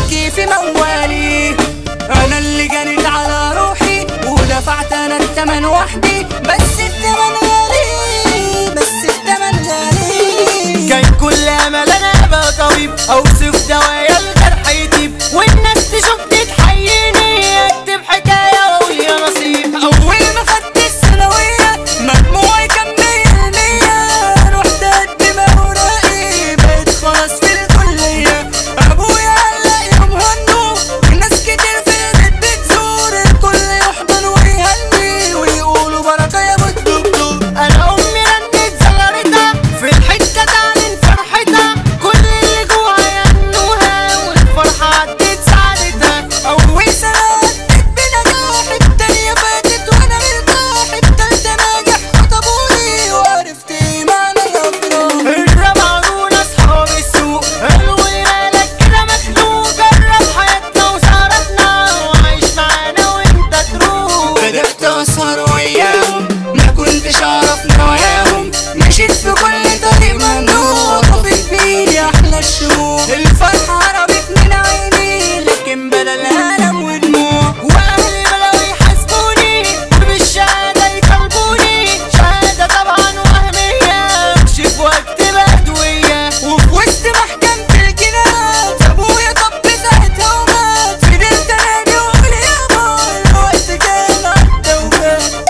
ابكي في موالي انا اللي جنيت على روحي ودفعت انا التمن وحدي بس التمن غالي بس التمن غالي كان كل امل انا ابقى طبيب اوصف دوايا الجرح يطيب والناس تشوف تتحييني اكتب حكايه واقول يا نصيب اول ما خدت الثانويه مجموعي كان مية المية رحت اقدم اوراقي بقيت خلاص في الكليه ابويا قال يوم هنو ناس كتير في البيت بتزور الكل يحضن ويهني ويقولوا بركه يا ابو الدكتور انا امي رنت زغرتها في الحته تعلن فرحتها كل اللي جوايا ينوها والفرحه عدت سعادتها اول سنه عدت بنجاح التانيه فاتت وانا مرتاح التالته ناجح خطبوني وعرفت ايه معنى الافراح الرابعه نقول اصحاب السوق قالوا لي مالك كده مخنوق جرب حياتنا وسهرتنا وعيش معانا وانت تروح بدأت أسهر وياهم ما كنتش أعرف نواياهم مشيت في كل طريق ممنوع طفت بإيدي أحلى الشموع الفرحة هربت من عيني لكن بدلها ألم ودموع واهلي بدأوا يحاسبوني وبالشهادة يطالبوني شهادة طبعا وهمية اكشف واكتب ادوية وفي وسط محكمة الجنايات أبويا طب ساعتها ومات فضلت أنادي وأقول يابا الوقت كان عدى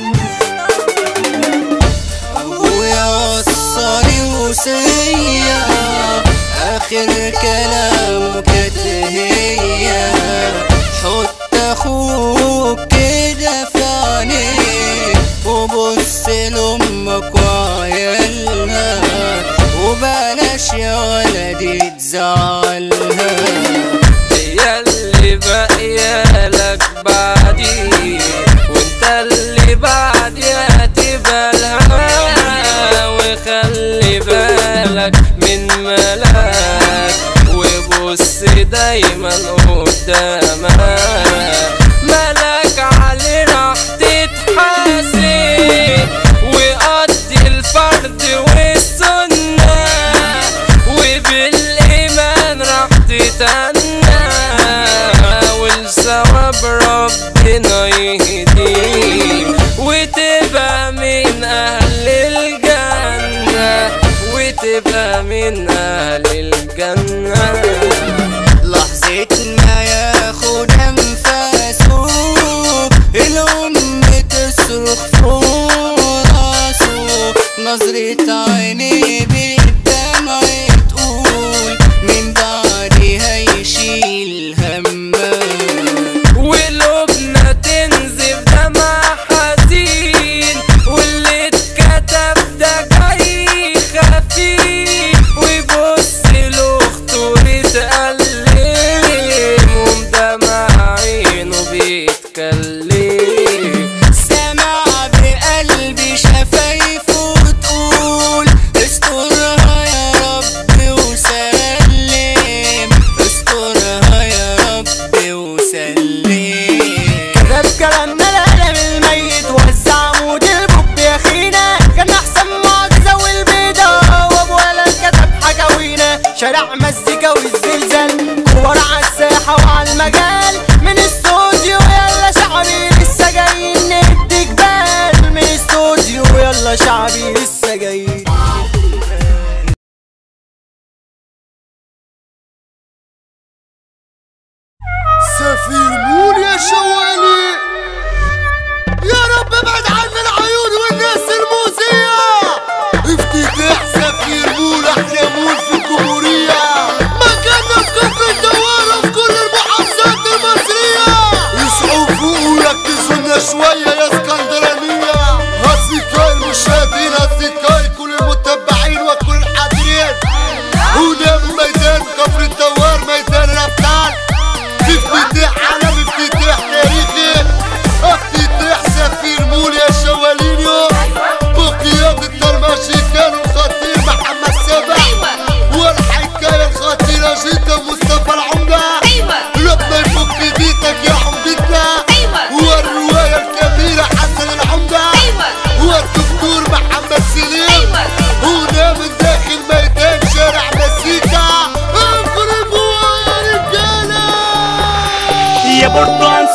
وفات أبويا وصاني وصية آخر كلامه كانت هي حط أخوك كده في عينيك وبص لأمك وعيالها وبلاش يا ولدي تزعلها هي اللي باقية لك بعدي وانت اللي بعدي هتبقى لها وخلي بالك من ملاك وبص دايما قدامك ملاك عليه راح تتحاسب وقضي الفرد والسنة وبالإيمان راح تتنى والثواب ربنا يهديك وتبقى من أهل الجنة وتبقى من أهل الجنة لحظة ما ياخد أنفاسه الأم تصرخ فوق راسه نظرة عيني بالدمع تقول من بعدي هيشيل همه وقلوبنا تنزف دمع حزين واللي اتكتب ده جاي خفيف ويبص لاخته يتألم ومدمع عينه بيتكلم سمع بقلبي شفايفه تقول استرها يا رب وسلم استرها يا رب وسلم كتب كلامنا القلم الميت وزع عمود البوب يا خينا كان احسن معجزة والبيضة وابو ولد كتب حكاوينا شارع مزيكا والزلزال كور على الساحة وعلى المجال من استوديو يلا شعبي لسه جايين ندي جبال من استوديو يلا شعبي لسه جايين سفير مول يا شوالي يا رب ابعد عنا العيون والناس المؤذية افتتاح سفير مول احلى مول في الجمهورية مكاننا في كفر الدوارة في كل المحافظات المصرية يصحوا فوق ويركزوا لنا شوية يا اسكندرانية اصدقائي المشاهدين اصدقائي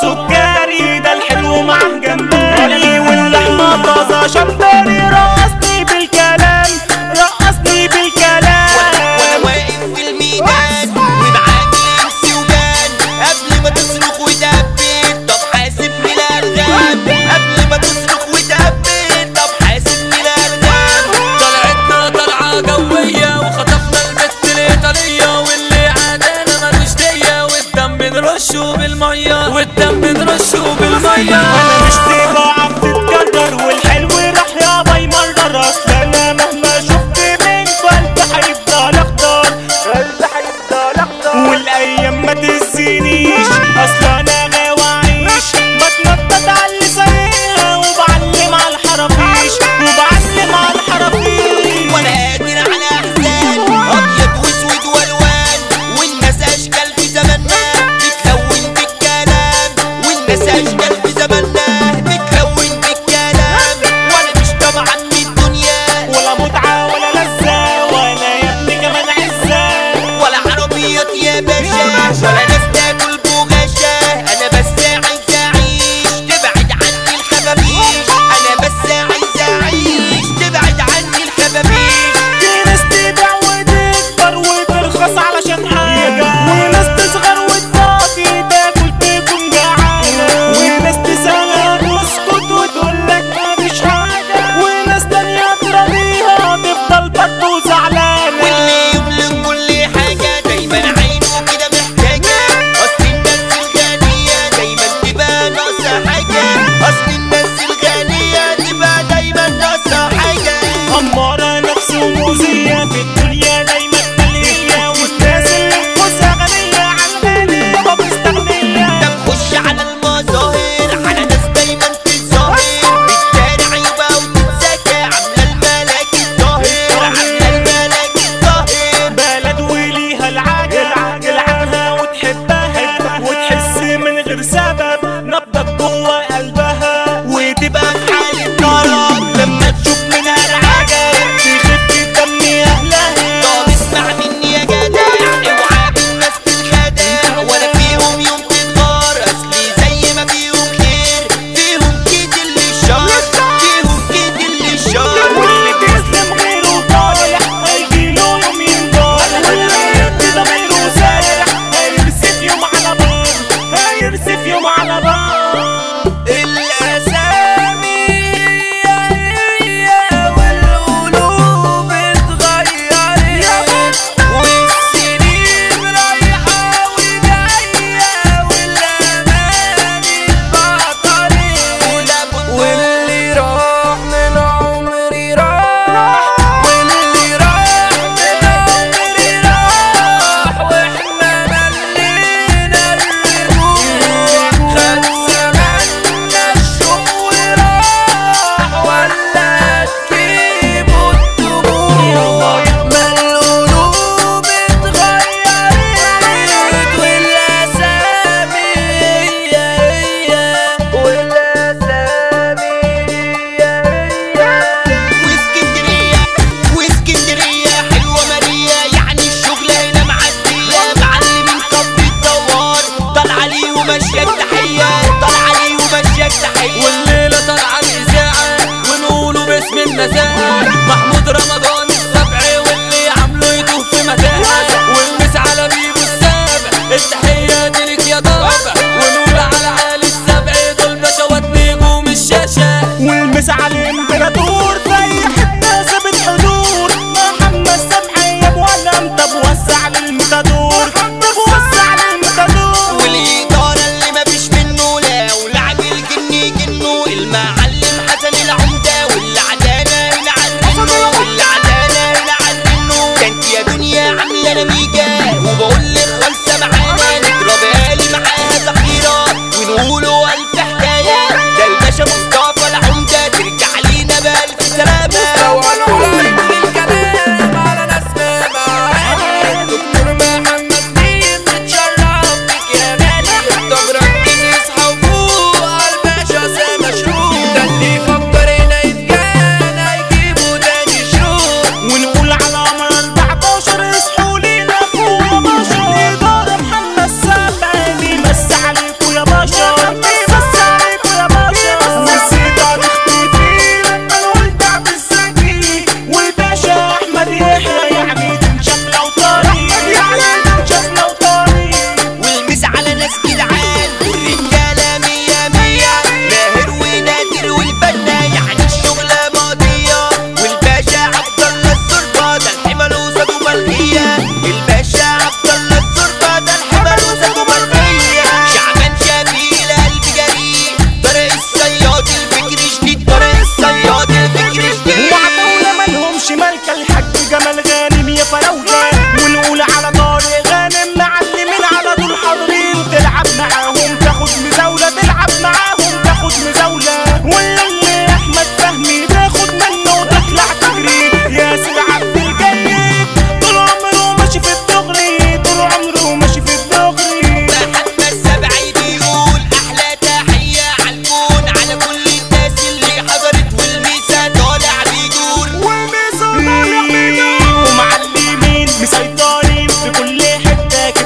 سكري ده الحلو معاه جمبري واللحمة طازة شمبري رقصني بالكلام رقصني بالكلام وانا واقف في الميدان ومعاك لمس وبان قبل ما تصرخ وتهبل طب حاسبني الالغام قبل ما تصرخ وتهبل طب حاسبني الالغام طلعتنا طلعة جوية وخطفنا البت الإيطالية واللي عادانا ملوش دية والدم بنرشه بالمية والدم بنرشه بالمية انا مش طباعة بتتكرر والحلو راح يابا يمرر اصل انا مهما شفت من قلبي هيفضل اخضر قلبي هيفضل اخضر والايام ما تهزنيش اصل انا غاوي اعيش بتنطط على اللي سايقها وبعلم على الحرافيش وبعلم على الحرافيش وانا قادر على احزان ابيض واسود والوان والناس اشكال في زماننا بتلون بالكلام والناس اشكال في زماننا بتلون بالكلام وانا مش طبعا من الدنيا ولا متعة ولا لذة ولا يا ابني كمان عزة ولا عربيات يا باشا ولا ناس تاكل بغاشة انا بس عايز اعيش تبعد عني الخبابيش انا بس عايز اعيش تبعد عني الخبابيش في ناس تبيع وتكبر وترخص علشان حاجة وناس تصغر وتطاطي تاكل تكون جعانة وناس تسألها تسكت وتقولك مفيش حاجة وناس تانية تراضيها تفضل برضه زعلانة واللي يملك كل حاجة دايما عينه كده محتاجة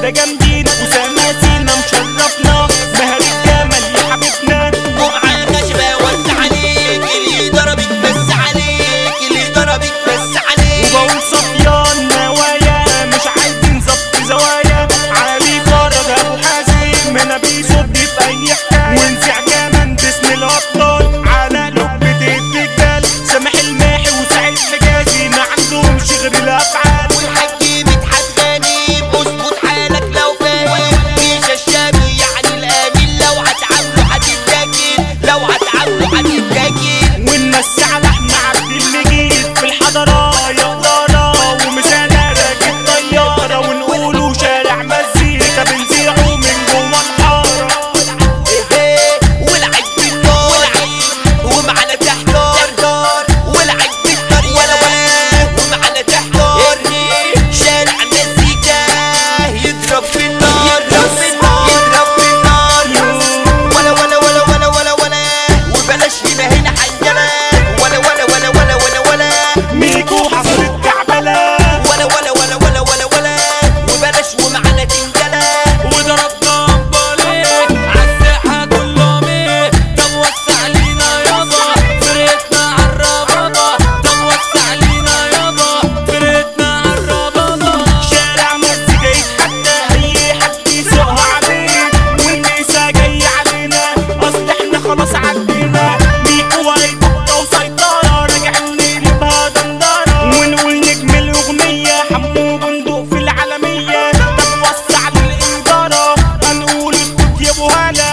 يا جامدين وسماسينا مشرفنا مهر الجمل يا حبيبنا ومعاه خشبة وسع عليك اللي ضربك بس عليك اللي ضربك بس عليك وبقول صفيان نوايا مش عايزين ظبط زوايا علي فرج ابو حازم انا بيصد في اي حكايه ونزع كمان باسم الابطال على لقمة الدجال سامح الماحي وسعيد حجازي ما عندهمش غير الافعال والحاج مدحت غني اظبط حالك لو فاهم مش الشامي يعني الامين لو هتعامله هتتاكل لو هتعامله هتتاكل والناس على احمد عبد المجيد في الحضارة يقدرة ومثالة راكب طيارة ونقولوا شارع مزيكا بنذيعه من جوه الحارة إيه ولعب بالنار ومعنا تحتار ولعب بالطريقة ومعنا تحتار شارع مزيكا يضرب في النار يضرب في النار ولا ولا ولا ولا ولا ولا وبلاش هنا هنا حنجلة ولا ولا ولا ولا ولا ولا ميكو حصلت كعبلة ولا ولا ولا ولا ولا ولا وبلاش ومعنا تنجلة وضربنا امباليه عالساحة كله ميه طب وسع لينا يابا فرقتنا عالربابة طب وسع لينا يابا فرقتنا عالربابة شارع مزيكا يتحدى اي حد يسوقها عليه والنسا جاي علينا اصل احنا خلاص عدينا ميكو هيبقى وسيطرة راجعين نقلبها دندرة ونقول نجم الاغنية حمو بندق في العالمية طب وسع للإدارة هنقول اسكت يا ابو هلا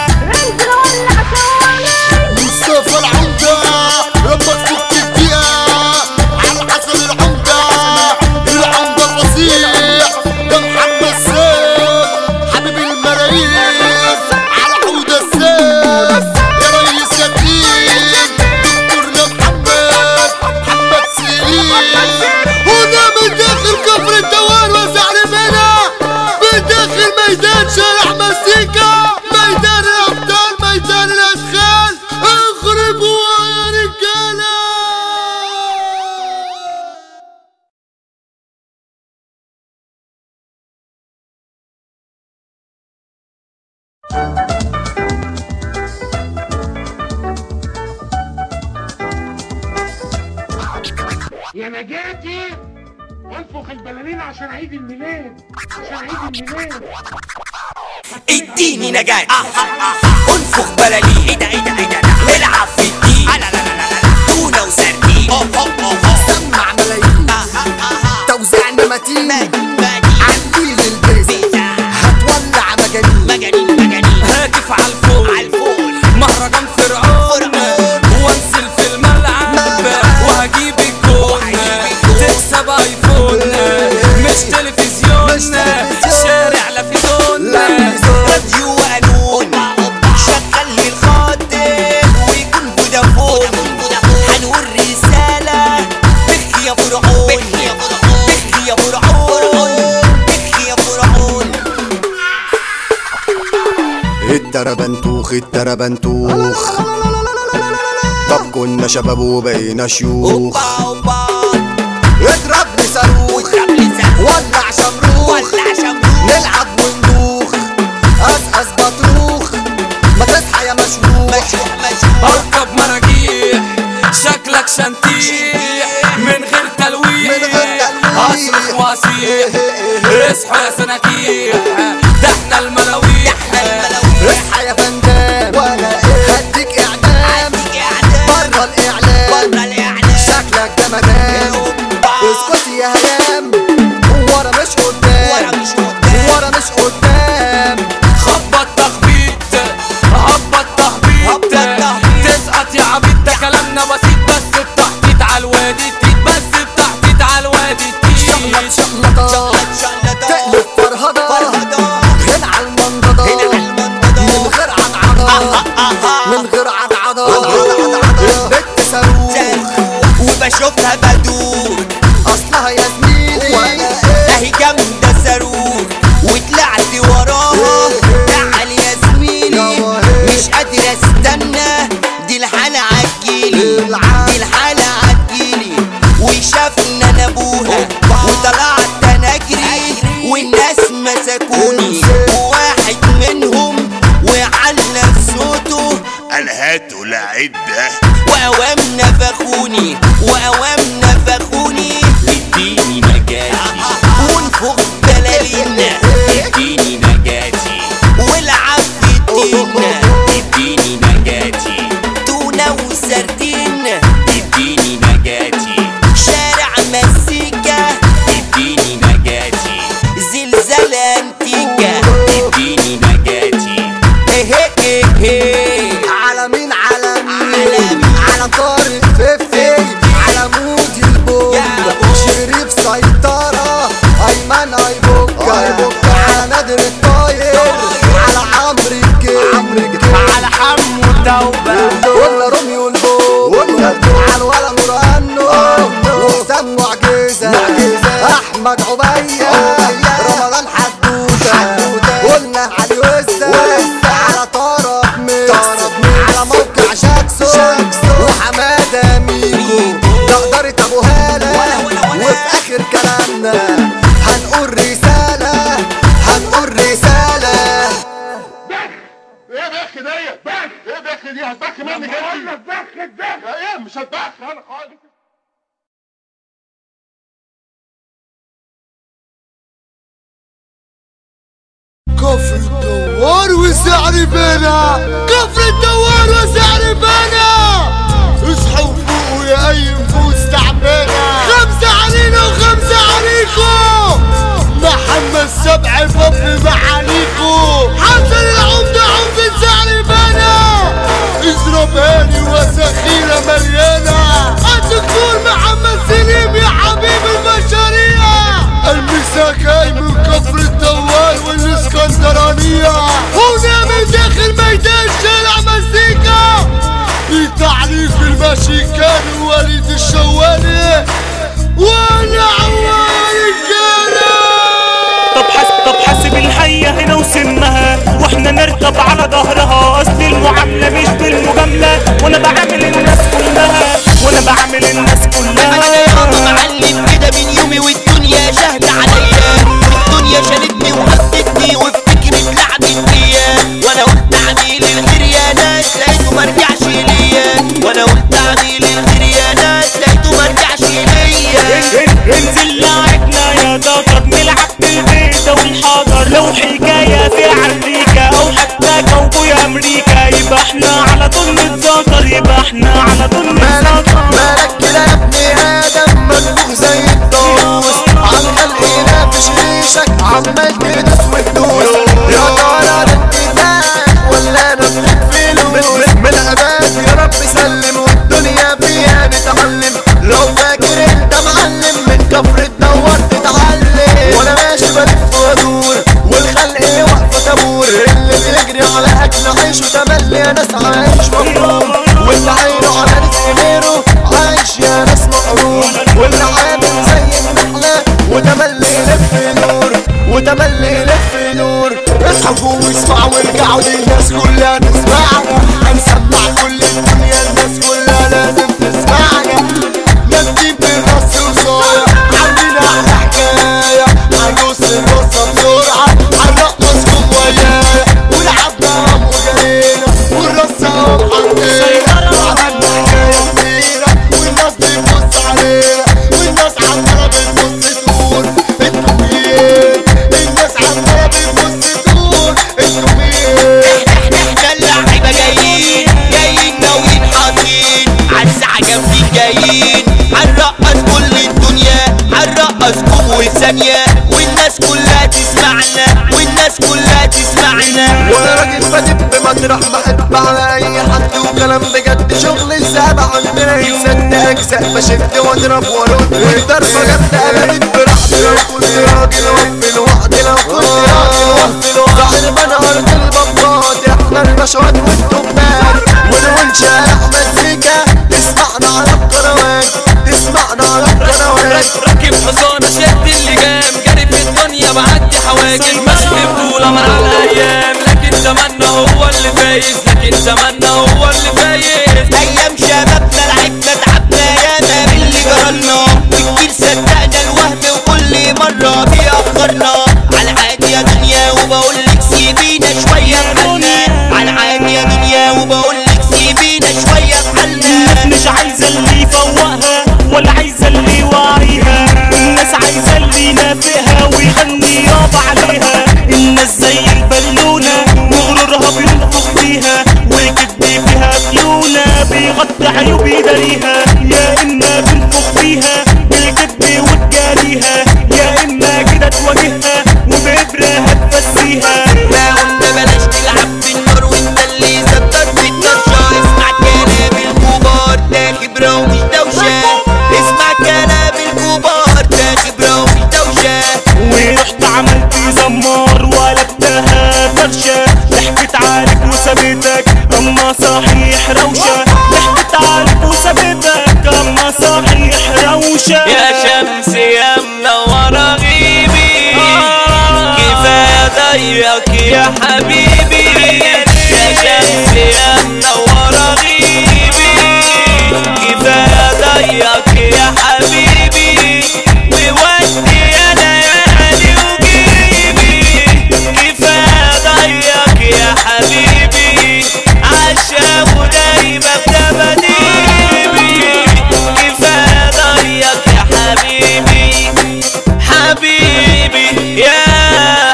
مصطفى العمدة لما تفك الدقيقة على حسن العمدة العمدة الفصيح ده محمد سيف حبيب الملايين على عودة السيف يا ريس يا تقيل دكتورنا محمد محمد سليم هنا من داخل كفر الدوار وسعر منها من داخل ميدان شارع مزيكا ميدان الابطال ميدان الادخال اخربوا يا رجاله يا نجاتي انفخ البلالين عشان عيد الميلاد عشان عيد الميلاد اديني نجاة انفخ بلالين ايه ده ايه ده ايه ده العب في الدين لا لا لا لا لا تونة وسردين سمع ملايين توزيعنا متين عندي للبيت هتولع مجانين مجانين مجانين هاتف عالفول عالفول مهرجان فرعون فرعون. وانزل في الملعب وهجيب الجون تكسب ايفون مش تلفزيون شارع لا في دون راديو وقانون شغل لي الخاطر ويكون فودافون هنقول رسالة بخ يا فرعون بخ يا فرعون بخ يا فرعون التربنتوخ التربنتوخ طب كنا شباب وبقينا شيوخ اوبا اوبا اضرب لي صاروخ واضرب لي سهم ولع شمروخ ولع شمروخ نلعب وندوخ اسقس بطروخ ما تصحى يا مشروخ مشروع مشروع اركب مراجيح شكلك شنتيح من غير تلويح من غير تلويح. اصرخ واصيح اصحوا يا سناكيح ده احنا الملاويح اصحى يا فندام ولا ايه هديك اعدام بره الاعلام بره الاعلام شكلك جمدان اسكت يا هيام ورا مش قدام ورا مش قدام. ورا مش قدام خبط تخبيط هبط تهبيط هبط تهبيط. تسقط يا عبيط ده كلامنا بسيط بس التحطيط على الوادي التيت بس التحطيط على الوادي التيت شغلك شغلطة تقلب فرهضة مسكوني وواحد منهم وعلى صوته قال هاتوا العدة وأوام نفخوني وأوام نفخوني اديني نجاتي ونفخ بلالينا اديني نجاتي والعب ادينا اديني نجاتي تونة وسردين اديني نجاتي شارع مزيكا اديني نجاتي زلزال انتيكا اديني نجاتي ايه ايه ايه على مين على على مين مين؟ على طارق فيفتي على مودي البوم يا شريف سيطرة أيمن أيبوكا على نادر الطاير على عمرو الجيم على حمو التوبة ولا روميو البوم على ولا نور أنو وحسام معجزة أحمد عبية رمضان حدوتة قلنا علي وسة على طارق ميكس على موقع جاكسون وحمادة ميكو نقدرة أبو هالة وفي آخر كلامنا هنقول رسالة هنقول رسالة بخ ايه بخ ديت بخ ايه بخ دي هتبخ منك انت بخ بخ ايه مش هتبخ انا خالص كفر الدوار وسعر بنا كفر الدوار وسعر بنا اصحوا فوقوا يا اي نفوس تعبانة خمسة علينا وخمسة عليكم محمد سبع باب معاليكم حسن العمدة عمدة سعر بنا اضرب هاني وسخيرة مليانة الدكتور محمد سليم يا حبيب البشرية المسا جاي من كفر الدوار والاسكندرانية هنا من داخل ميدان شارع مزيكا بتعريف المشيكان وليد الشوالي وانا عوار الجنة طب حس طب حاسب الحية هنا وسمها واحنا نركب على ظهرها اصل المعاملة مش بالمجاملة وانا بعامل الناس كلها وانا بعامل الناس كلها انا يابا معلم كده من يومي والدنيا شهد عليا الدنيا شالتني وهدتني وفي فكرة لعبت بيا وانا قلت اعمل الخير يا ناس لقيته مرجعش ليا وانا قلت اعمل الخير يا ناس لقيته مرجعش ليا ان- انزل لعبنا يا دكتور نلعب بالبيضة والحجر لو حكاية في امريكا او حتى كوبوي امريكا يبقى احنا على طول نتذكر يبقى احنا على طول نتذكر مالك كده يا ابني ادم منفوخ زي الدوس عمال ينافش ريشك عمال تدوس وتدوس يا ترى ده انت ولا انا في فلوس من الاباد يا رب سلم والدنيا فيها نتعلم لو فاكر انت معلم من كفر الدوار تتعلم وانا ماشي بلف وادور والخلق واقفه تبور اللي بيجري على اكل عيش وتملي يا ناس عايش مبروك واللي عينه على رزق غيره عايش يا ناس مقروم واللي عامل زي النحلة وتملي يلف نور وتملي يلف نور اصحوا واسمعوا وارجعوا للناس كلها تسمعنا هنسمع كل الدنيا الناس كلها لازم تسمعنا نازلين بالراس وصايع عاملين احلى حكاية هنوصل القصة بسرعة هنرقصكم ويايا ولعبنا وجرينا والرصة حطينا وعملنا حكاية كبيرة والناس بتبص علينا والناس عمالة بتبص تقول انتوا مين الناس عمالة بتبص تقول انتوا مين احنا اللعيبة جايين جايين ناويين حاطين عالساعة جنبي جايين هنرقص كل الدنيا هنرقصكم وثانية والناس كلها تسمعنا والناس كلها تسمعنا وانا راجل بدب مطرح بحب على اي حد وكلام بجد شغل السابع عندنا يسد اجزاء بشد واضرب وارد والضربه جامده قلبت براحتي لو كنت راجل وقف لوحدي لو كنت راجل وقف لوحدي صاحب انا ارض البطاط احنا البشوات والتبات ونقول شارع مزيكا تسمعنا على القنوات تسمعنا على القنوات راكب حصانة شد اللجام جري في الدنيا بعدي حواجز ماشي بطولة مع الأيام لكن زماننا هو اللي فايز لكن زماننا هو اللي فايز ايام شبابنا لعبنا تعبنا ياما باللي جرالنا وكتير صدقنا الوهم وكل مرة بيأخرنا على العادي يا يسرقها ويغني يابا عليها الناس زي البالونة وغرورها بينفخ فيها والكذب فيها فيونة بيغطي عيوب يداريها يا إما بينفخ فيها بالكذب وتجاريها يا إما كده تواجهها وبإبرة هتفسيها ما قلنا بلاش تلعب بالنار وانت اللي ستر في الطرشة اسمع كلام الكبار ده خبرة ومش دوشة اسمع كلام الكبار ده خبرة ومش دوشة ورحت عملت زمار وقلبتها فرشة ضحكت عليك وسابتك اما صحيح روشة ضحكت عليك وسابتك اما صحيح روشة يا شمس يا منورة غيبي كفاية ضيق يا حبيبي يا شمس يا منورة غيبي كفاية ضيق يا حبيبي وودي يا ليالي وجيبي كفاية ضيق يا حبيبي عشا ودايما بتبديبي كفاية ضيق يا حبيبي حبيبي يا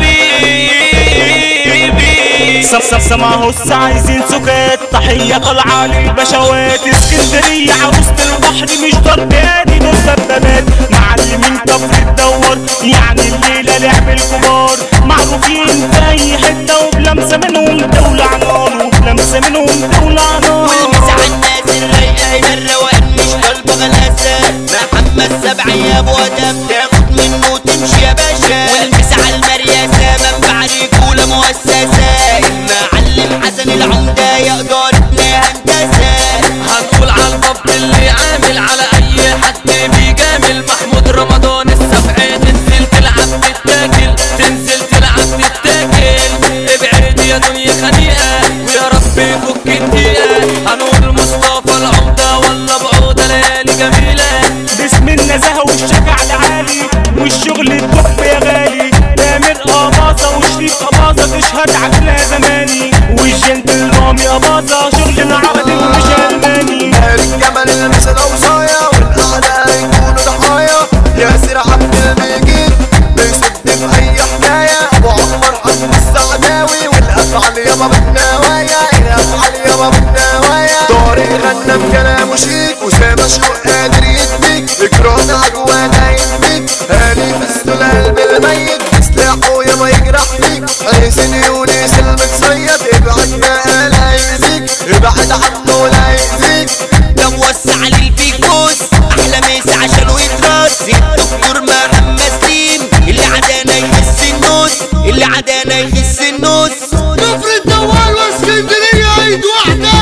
حبيبي سم سم سمعه الساعة عايزين سكات تحية طالعة للبشوات اسكندرية عروسة البحر مش ضرباني دول دبابات معلمين كفر الدور يعني الليلة لعب الكبار معروفين في أي حتة وبلمسة منهم تولع نار وبلمسة منهم تولع نار والمسا الناس الرايقة هنا الروقان مش طالبة غلاسة محمد سبعي يا ابو ادم تاخد منه وتمشي يا باشا والمسا على المرياسة منبع رجولة مؤسسة المعلم حسن العمدة يا إدارتنا هندسة هنقول على الباب اللي عامل على اي حد بيجامل محمود رمضان السبعي تنزل تلعب تتاكل تنزل تلعب تتاكل ابعد يا دنيا خنيقه ويا رب يفك الدقيقه هنقول مصطفى العمده ولا بعوده ليالي جميله باسم النزاهة والشجع العالي والشغل التحف يا غالي تامر قباظة وشريف قباظة تشهد عقلها زماني والجنتل رامي قباظة شغلنا عقد ومش ألماني الجمل المس الأوصايا والأعداء يكونوا ضحايا ياسر عبد المجيد بيصد في أي حكاية أبو عمر حسن السعداوي والأفعال يابا بالنوايا الأفعال يابا بالنوايا طارق غنى بكلامه شيك وسام شوق قادر يديك إكرام عجوانا يديك هاني في السلال بالميت بسلاحه ياما يجرح فيك حسين يونس المتصيد ابعد ما لا يأذيك ابعد عنه لا يأذيك ده موسع للفيكوس احلى مسا عشان يتراس الدكتور محمد سليم اللي عدانا يخس النص اللي عدانا يخس النص كفر الدوال واسكندرية عيد واحدة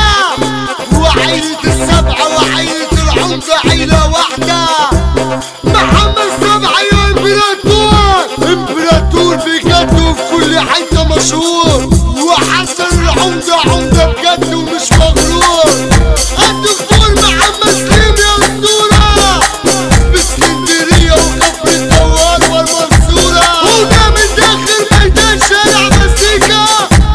وعيلة السبعة وعيلة العمدة عيلة واحدة محمد سبعة يا امبراطور امبراطور بجد وفي كل حتة مشهور وحسن العمدة عمدة بجد ومش مغرور الدكتور محمد سليم يا اسطورة في اسكندرية وكفر الدوال والمنصورة وده من داخل ميدان شارع مسيكا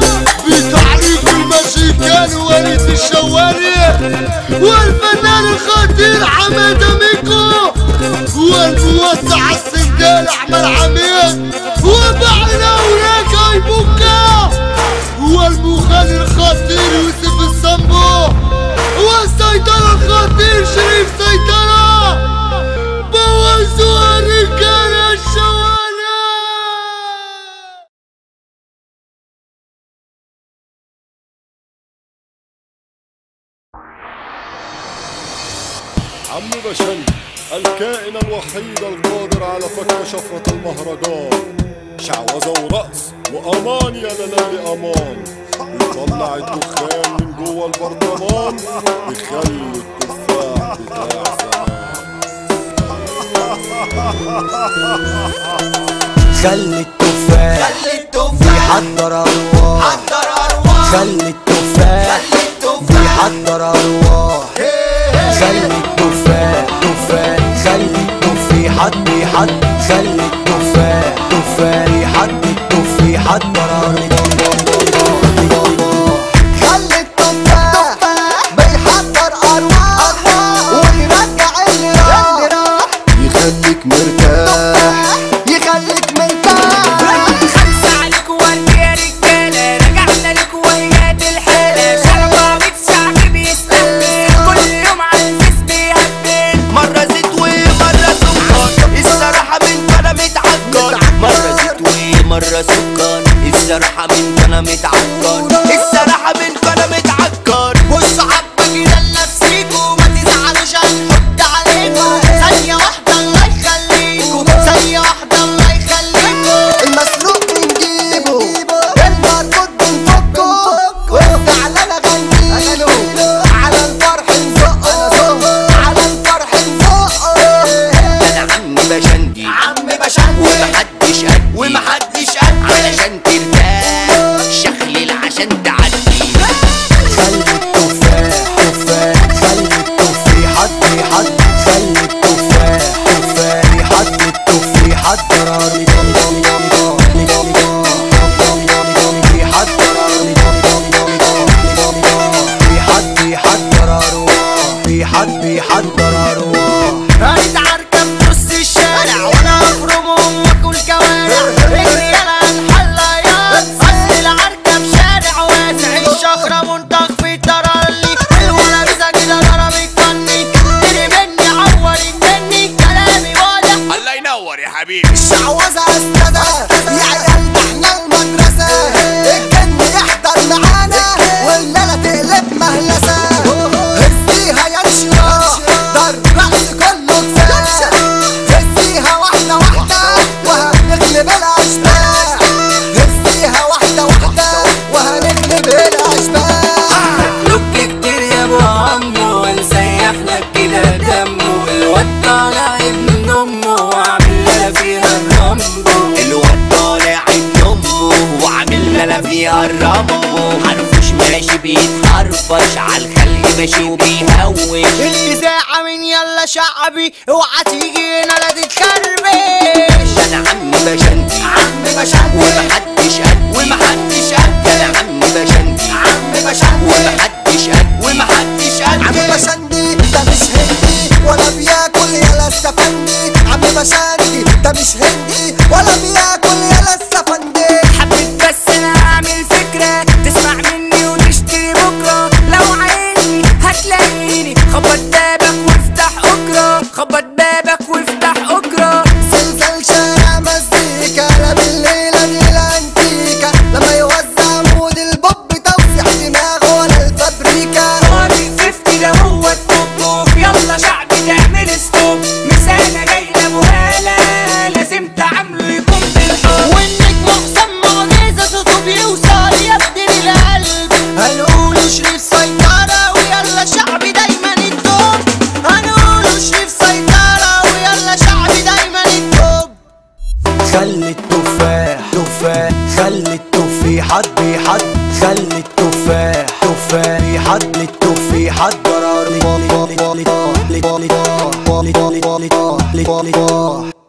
بتعريف المشيكان وليد الشوارع والفنان الخطير حمادة ميكو والموسع السندال احمد عميد وبعنا وراك ايبوكا والمغني الخطير يوسف الصنبو والسيطرة الخطير شريف سيطرة بوظوا الرجالة الشوالع عم بشن الكائن الوحيد القادر على فك شفرة المهرجان شعوذة ورقص وأمان يا لالي أمان بيطلع الدخان من جوه البرطمان بيخلي التفاح بتاع زمان خلي التفاح بيحضر أرواح خلي التفاح بيحضر أرواح خلي التفاح تفاح خلي التفاح بيحضر خلي التفاح تفاح يحضر التفاح يحضر خلي التفاح بيحضر أرواح ويرجع اللي راح يخليك مرتاح الصراحة من انا متعكر الصراحة من انا متعكر بصوا حبة كده لنفسيكوا ما تزعلوش هنحط عليكوا ثانية واحدة الله يخليكوا ثانية واحدة الله يخليكوا المسروق بنجيبه المربوط بنفكه والزعلان اغنيله على الفرح نزقه على الفرح نزقه انا عمي بشندي عم بشندي ومحدش قدي ومحدش قد علشان ترتاح شخلل عشان تعدي خلي التفاح تفاح خلي التفاح حد حد خلي التفاح تفاح حد التفاح حد راري حد حد رارو في حد حد رارو هريد عركب نص الشارع وانا افرمهم واكل كوارع الرجاله الحلايات اصل العركب شارع واسع الشخره منطق في الترلي الولا بيزا كده ضرب الكني تري مني عور الجني كلامي واضح الله ينور يا حبيبي الشعوذة استاذة يا عيال ده احنا المدرسة الجن يحضر معانا والليلة تقلب مهلسة هزيها يا الشراء ده الرقص كله كفاية هزيها واحدة واحدة وهنغلب الأشباح هزيها واحدة واحدة وهنغلب الأشباح لوك كتير يا ابو عمو ونسيح لك كده دمه الواد طالع ابن امه وعامل لنا فيها الرامبو الواد طالع ابن امه وعامل لنا فيها الرامبو حرفوش ماشي بيتحرفش عالخلق ماشي وبيهوش الإذاعة من يلا شعبي اوعى تيجي هنا لا تتخربش انا عمي بشندي عم بشندي ومحدش قدي ومحدش قد انا عمي بشندي عم بشندي ومحدش قدي ومحدش عم قد بشندي ده مش هندي ولا بياكل يلا السفندي عم بشندي ده مش هندي ولا بياكل يلا السفندي حبيت بس انا اعمل فكرة تسمع مني وتشتري بكرة لو عايزني هتلاقيني خبط بابك وافتح اكرة خبط بابك وافتح اكرة زلزال شارع مزيكا لا بالليلة دي الانتيكا لما يوزع مود البوب توسع دماغه ولا الفابريكا طارق فيفتي ده هو التوب يلا شعبي تعمل ستوب مسانة جاية مهالة لازم تعامله يكون بالحب والنجم حسام معجزة صوته بيوصل يا ابن القلب هنقول شريف سيطرة ويلا شعبي دايما التوب هنقول شريف سيطرة ويلا شعبي دايما التوب خلي التفاح تفاح خلي التفاح حد بيحد خلي التفاح تفاح بيحد التفاح حد قرار